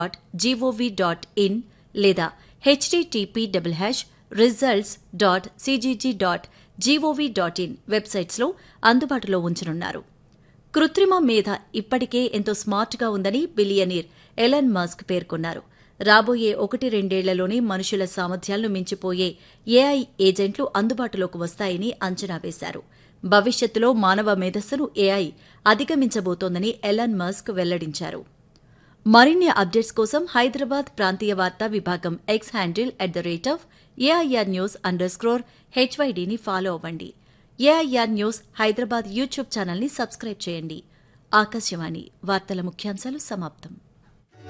dot G O V dot in లేదా H D T P double hash results dot C G G dot G O V dot in వెబ్సైట్స్లో అందుబాటులో ఉంచనున్నారు కృత్రిమ మేధ ఇప్పటికే ఎంతో స్మార్ట్గా ఉందని బిలియనీర్ ఎలన్ మస్క్ పేర్కొన్నారు రాబోయే ఒకటి రెండేళ్లలోనే మనుషుల సామర్థ్యాలను మించిపోయే ఏఐ ఏజెంట్లు అందుబాటులోకి వస్తాయని అంచనా వేశారు భవిష్యత్తులో మానవ మేధస్సును ఏఐ అధిగమించబోతోందని ఎలన్ మస్క్ వెల్లడించారు మరిన్ని అప్డేట్స్ కోసం హైదరాబాద్ ప్రాంతీయ వార్తా విభాగం X handle at the rate of A I R news under score హెచ్వైడీని ఫాలో అవ్వండి ఏఐఆర్ న్యూస్ హైదరాబాద్ యూట్యూబ్ ఛానల్ని సబ్స్క్రైబ్ చేయండి ఆకాశవాణి వార్తల ముఖ్యాంశాలు సమాప్తం